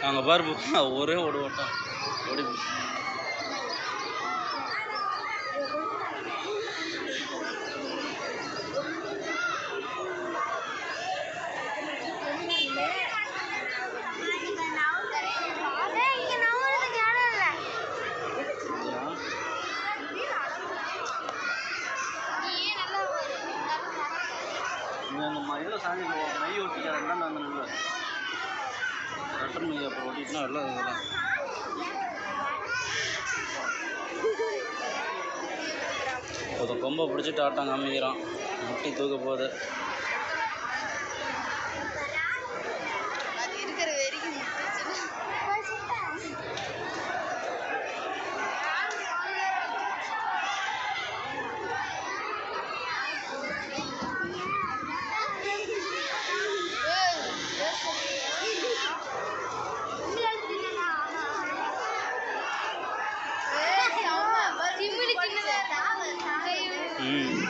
அங்கே பாரு போ, ஒரே ஓடு ஓட்டம் ஓடி போச்சு. இங்கே அந்த ம இதில் சாஞ்சி மை ஒட்டிக்க ரெண்டாம் அந்த நல்ல கட்டன் மை அப்புறம் ஒட்டிட்டுனா எல்லாம் இதெல்லாம் ஒருத்தன் கொம்பை பிடிச்சிட்டு ஆட்டம் காமிக்கிறான் முட்டி தூக்க போகுது அது இருக்கிற வரைக்கும் ம்